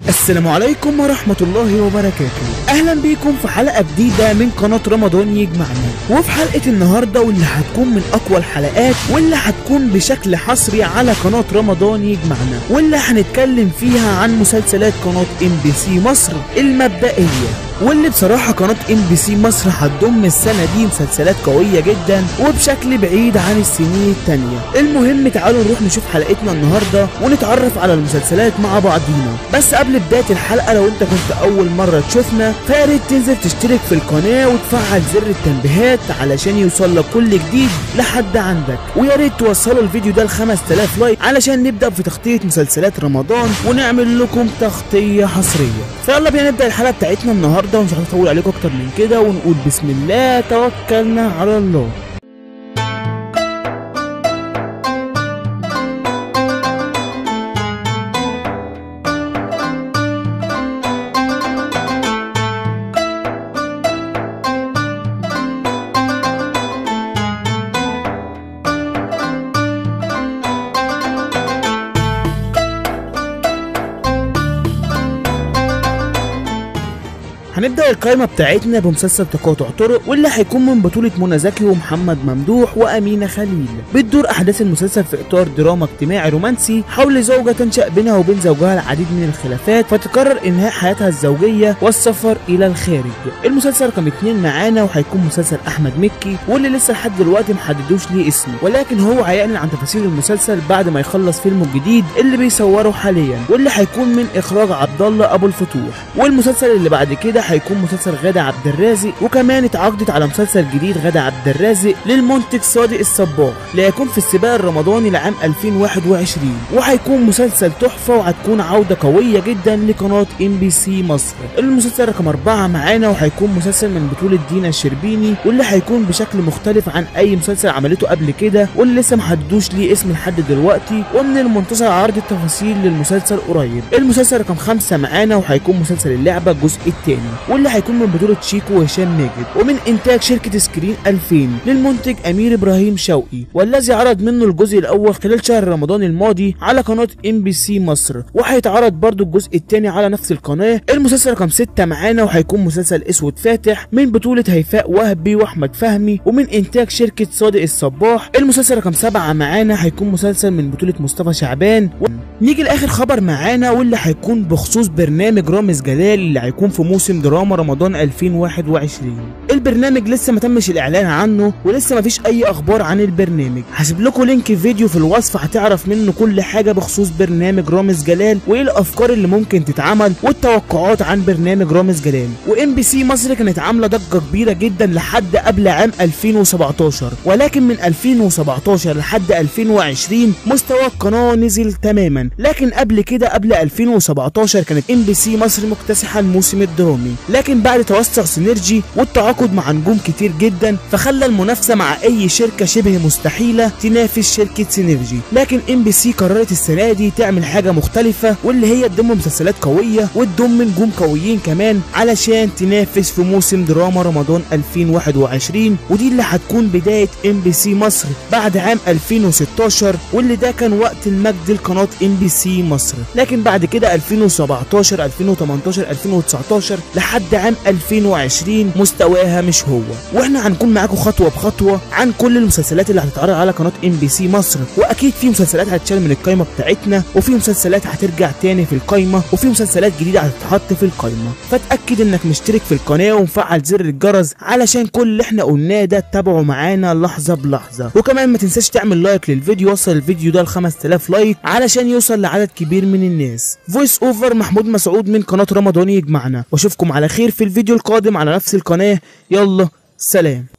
السلام عليكم ورحمة الله وبركاته أهلا بيكم في حلقة جديدة من قناة رمضان يجمعنا وفي حلقة النهاردة واللي هتكون من أقوى الحلقات واللي هتكون بشكل حصري على قناة رمضان يجمعنا واللي هنتكلم فيها عن مسلسلات قناة ام بي سي مصر المبدئية واللي بصراحة قناة ام بي سي مصر هتضم السنة دي مسلسلات قوية جدا وبشكل بعيد عن السنين التانية المهم تعالوا نروح نشوف حلقتنا النهاردة ونتعرف على المسلسلات مع بعضينا بس قبل بداية الحلقة لو انت كنت أول مرة تشوفنا فياريت تنزل تشترك في القناة وتفعل زر التنبيهات علشان يوصل لك كل جديد لحد عندك ويا ريت توصلوا الفيديو ده ل 5000 لايك علشان نبدأ في تغطية مسلسلات رمضان ونعمل لكم تغطية حصرية فيلا بينا نبدأ الحلقة بتاعتنا النهاردة ومش هنطول عليكم أكتر من كده ونقول بسم الله توكلنا على الله هنبدأ القائمة بتاعتنا بمسلسل تقاطع طرق واللي هيكون من بطولة منى زكي ومحمد ممدوح وأمينة خليل بتدور أحداث المسلسل في إطار دراما اجتماعي رومانسي حول زوجة تنشأ بينها وبين زوجها العديد من الخلافات فتقرر إنهاء حياتها الزوجية والسفر إلى الخارج المسلسل رقم اتنين معانا وهيكون مسلسل أحمد مكي واللي لسه لحد دلوقتي محددوش ليه اسمه ولكن هو هيعلن عن تفاصيل المسلسل بعد ما يخلص فيلمه الجديد اللي بيصوره حاليا واللي هيكون من إخراج عبد الله أبو الفتوح والمسلسل اللي بعد كده هيكون مسلسل غادة عبد الرازق وكمان اتعاقدت على مسلسل جديد غادة عبد الرازق للمنتج صادق الصباح ليكون في السباق الرمضاني لعام 2021 وهيكون مسلسل تحفة وهتكون عودة قوية جدا لقناة ام بي سي مصر المسلسل رقم أربعة معانا وهيكون مسلسل من بطولة دينا الشربيني واللي هيكون بشكل مختلف عن أي مسلسل عملته قبل كده واللي لسه محددوش ليه اسم لحد دلوقتي ومن المنتظر عرض التفاصيل للمسلسل قريب المسلسل رقم خمسة معانا وهيكون مسلسل اللعبة الجزء الثاني واللي هيكون من بطولة شيكو وهشام ماجد ومن إنتاج شركة سكرين 2000 للمنتج أمير إبراهيم شوقي والذي عرض منه الجزء الأول خلال شهر رمضان الماضي على قناة ام بي سي مصر وهيتعرض برضو الجزء الثاني على نفس القناة المسلسل رقم 6 معانا وهيكون مسلسل اسود فاتح من بطولة هيفاء وهبي واحمد فهمي ومن إنتاج شركة صادق الصباح المسلسل رقم 7 معانا هيكون مسلسل من بطولة مصطفى شعبان و... نيجي لاخر خبر معانا واللي هيكون بخصوص برنامج رامز جلال اللي هيكون في موسم دراما رمضان 2021 البرنامج لسه ما تمش الاعلان عنه ولسه ما فيش اي اخبار عن البرنامج هسيب لكم لينك فيديو في الوصف هتعرف منه كل حاجه بخصوص برنامج رامز جلال وايه الافكار اللي ممكن تتعمل والتوقعات عن برنامج رامز جلال وام بي سي مصر كانت عامله ضجه كبيره جدا لحد قبل عام 2017 ولكن من 2017 لحد 2020 مستوى القناه نزل تماما لكن قبل كده قبل 2017 كانت ام بي سي مصر مكتسحه الموسم الدرامي لكن بعد توسع سينرجي والتعاقد مع نجوم كتير جدا فخلى المنافسه مع اي شركه شبه مستحيله تنافس شركه سينرجي لكن ام بي سي قررت السنه دي تعمل حاجه مختلفه واللي هي تضم مسلسلات قويه وتضم نجوم قويين كمان علشان تنافس في موسم دراما رمضان 2021 ودي اللي هتكون بدايه ام بي سي مصر بعد عام 2016 واللي ده كان وقت المجد لقناه ام بي سي مصر لكن بعد كده 2017 2018 2019 لحد عام 2020 مستواها مش هو واحنا هنكون معاكم خطوه بخطوه عن كل المسلسلات اللي هتتعرض على قناه ام بي سي مصر واكيد في مسلسلات هتشال من القايمه بتاعتنا وفي مسلسلات هترجع تاني في القايمه وفي مسلسلات جديده هتتحط في القايمه فاتاكد انك مشترك في القناه ومفعل زر الجرس علشان كل اللي احنا قلناه ده تتابعه معانا لحظه بلحظه وكمان ما تنساش تعمل لايك للفيديو وصل الفيديو ده ل 5000 لايك علشان يوصل لعدد كبير من الناس فويس اوفر محمود مسعود من قناه رمضان يجمعنا واشوفكم على خير في الفيديو القادم على نفس القناه يلا سلام